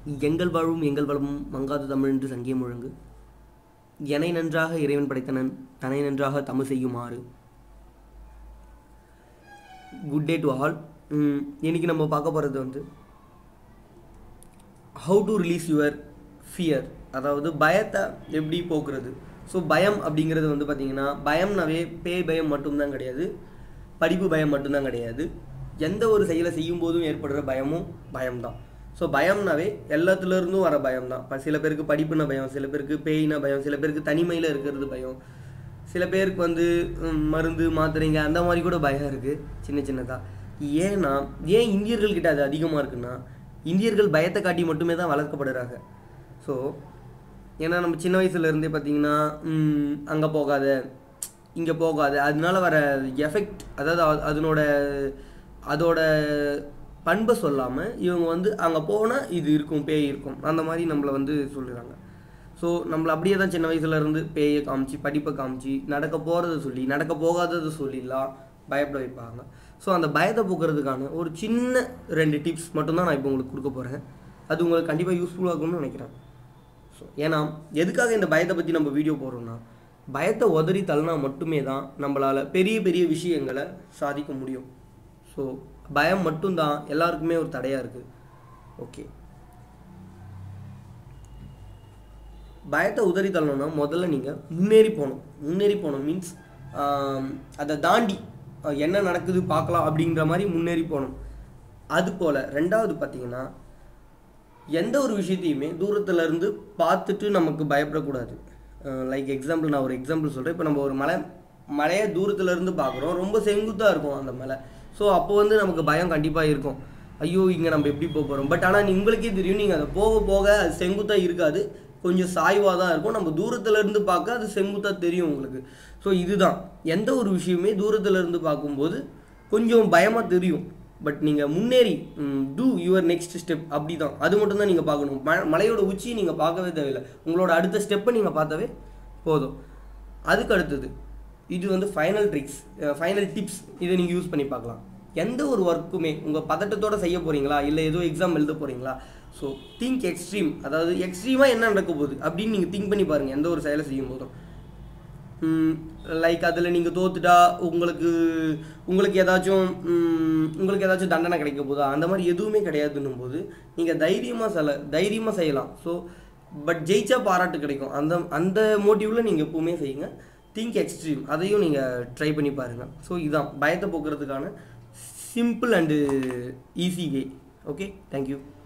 எங்கள் வாழும் எங்கள் வளமும் மங்காது தமிழ் என்று சங்கே முழங்கு எனை நன்றாக இறைவன் படைத்தனன் தனை நன்றாக தமிழ் செய்யுமாறு குட் டே டு ஆல் இன்னைக்கு நம்ம பார்க்க போகிறது வந்து how to release your fear அதாவது பயத்தை எப்படி போக்குறது ஸோ பயம் அப்படிங்கிறது வந்து பார்த்தீங்கன்னா பயம்னாவே பேய் பயம் மட்டும்தான் கிடையாது படிப்பு பயம் மட்டும்தான் கிடையாது எந்த ஒரு செயலை செய்யும் போதும் ஏற்படுற பயமும் பயம்தான் ஸோ பயம்னாவே எல்லாத்துலேருந்தும் வர பயம் தான் இப்போ சில பேருக்கு படிப்புன பயம் சில பேருக்கு பேய்னா பயம் சில பேருக்கு தனிமையில் இருக்கிறது பயம் சில பேருக்கு வந்து ம், மருந்து மாத்திரைங்க அந்த மாதிரி கூட பயம் இருக்குது சின்ன சின்னதாக ஏன்னா ஏன் இந்தியர்கள்கிட்ட அது அதிகமாக இருக்குன்னா இந்தியர்கள் பயத்தை காட்டி மட்டுமே தான் வளர்க்கப்படுறாங்க ஸோ ஏன்னா நம்ம சின்ன வயசுல இருந்தே பார்த்தீங்கன்னா அங்கே போகாத இங்கே போகாத அதனால வர எஃபெக்ட் அதாவது அ- அதனோட அதோட பண்பை சொல்லாமல் இவங்க வந்து அங்கே போனால் இது இருக்கும் பேய் இருக்கும் அந்த மாதிரி நம்மளை வந்து சொல்லுறாங்க ஸோ நம்மளை அப்படியே தான் சின்ன வயசுல இருந்து பேயை காமிச்சு படிப்பை காமிச்சு நடக்க போகிறத சொல்லி நடக்க போகாததை சொல்லிலாம் பயப்பட வைப்பாங்க ஸோ அந்த பயத்தை போக்குறதுக்கான ஒரு சின்ன ரெண்டு டிப்ஸ் மட்டும்தான் நான் இப்போ உங்களுக்கு கொடுக்க போகிறேன் அது உங்களுக்கு கண்டிப்பாக யூஸ்ஃபுல்லாக இருக்கும்னு நினைக்கிறேன் ஸோ ஏன்னா எதுக்காக இந்த பயத்தை பற்றி நம்ம வீடியோ போடுறோம்னா பயத்தை உதறி தள்ளினா மட்டுமே தான் நம்மளால் பெரிய பெரிய விஷயங்களை சாதிக்க முடியும் ஸோ பயம் மட்டும்தான் எல்லாருக்குமே ஒரு தடையாக இருக்குது ஓகே பயத்தை உதறி தள்ளணும்னா முதல்ல நீங்கள் முன்னேறி போகணும் முன்னேறி போகணும் மீன்ஸ் அதை தாண்டி அஹ், என்ன நடக்குது பார்க்கலாம் அப்படிங்கிற மாதிரி முன்னேறி போகணும் அது போல் ரெண்டாவது பார்த்தீங்கன்னா எந்த ஒரு விஷயத்தையுமே தூரத்துல இருந்து பார்த்துட்டு நமக்கு பயப்படக்கூடாது லைக் எக்ஸாம்பிள் நான் ஒரு எக்ஸாம்பிள் சொல்கிறேன் இப்போ நம்ம ஒரு மலை மலையை தூரத்துல இருந்து பார்க்குறோம் ரொம்ப செங்குத்தாக இருக்கும் அந்த மலை ஸோ அப்போ வந்து நமக்கு பயம் கண்டிப்பாக இருக்கும் ஐயோ இங்கே நம்ம எப்படி போக போகிறோம் பட் ஆனால் உங்களுக்கே தெரியும் நீங்கள் அதை போக போக அது செங்குத்தாக இருக்காது கொஞ்சம் சாய்வாக தான் இருக்கும் நம்ம தூரத்துல இருந்து பார்க்க அது செங்குத்தாக தெரியும் உங்களுக்கு ஸோ இதுதான் எந்த ஒரு விஷயமே தூரத்துல இருந்து பார்க்கும்போது கொஞ்சம் பயமாக தெரியும் பட் நீங்கள் முன்னேறி டூ யுவர் நெக்ஸ்ட் ஸ்டெப் அப்படி தான் அது மட்டும் தான் நீங்கள் பார்க்கணும் ம மலையோட உச்சியை நீங்கள் பார்க்கவே தேவையில்லை உங்களோட அடுத்த ஸ்டெப்பை நீங்கள் பார்த்தாவே போதும் அதுக்கு அடுத்தது இது வந்து ஃபைனல் ட்ரிக்ஸ் ஃபைனல் டிப்ஸ் இதை நீங்கள் யூஸ் பண்ணி பார்க்கலாம் எந்த ஒரு ஒர்க்குமே உங்கள் பதட்டத்தோட செய்ய போகிறீங்களா இல்லை ஏதோ எக்ஸாம் எழுத போகிறீங்களா ஸோ திங்க் எக்ஸ்ட்ரீம் அதாவது எக்ஸ்ட்ரீமாக என்ன நடக்க போகுது அப்படின்னு நீங்கள் திங்க் பண்ணி பாருங்கள் எந்த ஒரு செயலை செய்யும் போதும் லைக் அதில் நீங்கள் தோத்துட்டா உங்களுக்கு உங்களுக்கு ஏதாச்சும் ம், உங்களுக்கு ஏதாச்சும் தண்டனை கிடைக்க போதா அந்த மாதிரி எதுவுமே கிடையாதுன்னும் போது நீங்கள் தைரியமாக செல தைரியமாக செய்யலாம் ஸோ பட் ஜெயிச்சா பாராட்டு கிடைக்கும் அந்த அந்த மோட்டிவில் நீங்கள் எப்பவுமே செய்யுங்க திங்க் எக்ஸ்ட்ரீம் அதையும் நீங்கள் ட்ரை பண்ணி பாருங்கள் ஸோ இதுதான் பயத்தை போக்குறதுக்கான simple and easy way okay thank you